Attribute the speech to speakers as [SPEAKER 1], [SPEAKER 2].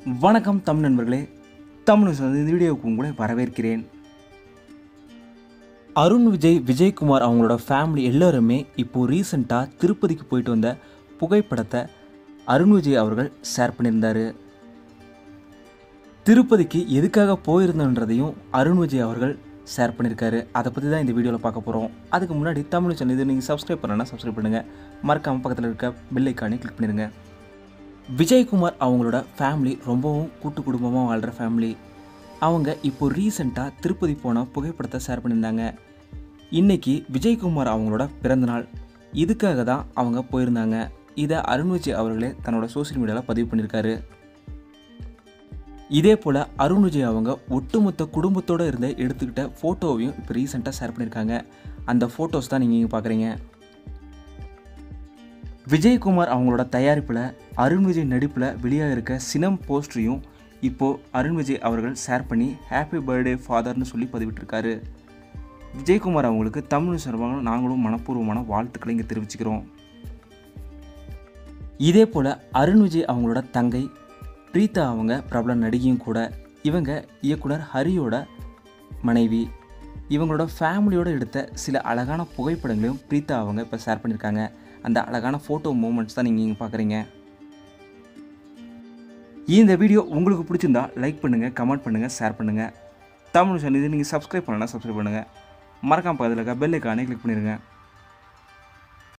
[SPEAKER 1] வணக்கம் தமிழ் நண்பர்களே தமிழ் சொந்த இந்த வீடியோவுக்கு உங்களை வரவேற்கிறேன் அருண் விஜய் விஜயகுமார் அவங்களோட ஃபேமிலி எல்லாருமே இப்போது ரீசெண்டாக திருப்பதிக்கு போயிட்டு வந்த புகைப்படத்தை அருண் விஜய் அவர்கள் ஷேர் பண்ணியிருந்தார் திருப்பதிக்கு எதுக்காக போயிருந்தோன்றதையும் அருண் விஜய் அவர்கள் ஷேர் பண்ணியிருக்காரு அதை பற்றி தான் இந்த வீடியோவில் பார்க்க போகிறோம் அதுக்கு முன்னாடி தமிழ் சேனல் இது நீங்கள் சப்ஸ்கிரைப் பண்ணலன்னா சப்ஸ்கிரைப் பண்ணுங்கள் மறக்காமல் பக்கத்தில் இருக்க பெல் ஐக்கானே கிளிக் பண்ணிடுங்க விஜயகுமார் அவங்களோட ஃபேமிலி ரொம்பவும் கூட்டு குடும்பமாக வாழ்கிற ஃபேமிலி அவங்க இப்போ ரீசெண்டாக திருப்பதி போன புகைப்படத்தை ஷேர் பண்ணியிருந்தாங்க இன்னைக்கு விஜயகுமார் அவங்களோட பிறந்தநாள் இதுக்காக தான் அவங்க போயிருந்தாங்க இதை அருண் விஜய் அவர்களே தன்னோட சோஷியல் மீடியாவில் பதிவு பண்ணியிருக்காரு இதே போல் அருண் விஜய் அவங்க ஒட்டுமொத்த குடும்பத்தோடு இருந்த எடுத்துக்கிட்ட ஃபோட்டோவையும் இப்போ ரீசெண்டாக ஷேர் பண்ணியிருக்காங்க அந்த ஃபோட்டோஸ் தான் நீங்கள் இங்கே பார்க்குறீங்க விஜயகுமார் அவங்களோட தயாரிப்பில் அருண் விஜய் நடிப்பில் வெளியாக இருக்க சினம் போஸ்டரையும் இப்போது அருண் விஜய் அவர்கள் ஷேர் பண்ணி ஹாப்பி பர்த்டே ஃபாதர்னு சொல்லி பதிவிட்டிருக்காரு விஜயகுமார் அவங்களுக்கு தமிழ் சார்பாக நாங்களும் மனப்பூர்வமான வாழ்த்துக்களை இங்கே தெரிவிச்சுக்கிறோம் இதே போல் அருண் விஜய் அவங்களோட தங்கை பிரீதா அவங்க பிரபல நடிகையும் கூட இவங்க இயக்குனர் ஹரியோட மனைவி இவங்களோட ஃபேமிலியோட எடுத்த சில அழகான புகைப்படங்களையும் பிரீதா அவங்க இப்போ ஷேர் பண்ணியிருக்காங்க அந்த அழகான ஃபோட்டோ மூமெண்ட்ஸ் தான் நீங்கள் இங்கே பார்க்குறீங்க இந்த வீடியோ உங்களுக்கு பிடிச்சிருந்தா லைக் பண்ணுங்கள் கமெண்ட் பண்ணுங்கள் ஷேர் பண்ணுங்கள் தமிழ் சேனல் இது நீங்கள் சப்ஸ்கிரைப் பண்ணலன்னா சப்ஸ்கிரைப் பண்ணுங்கள் மறக்காம பக்கத்தில் இருக்க பெல் ஐக்கானே கிளிக் பண்ணிடுங்க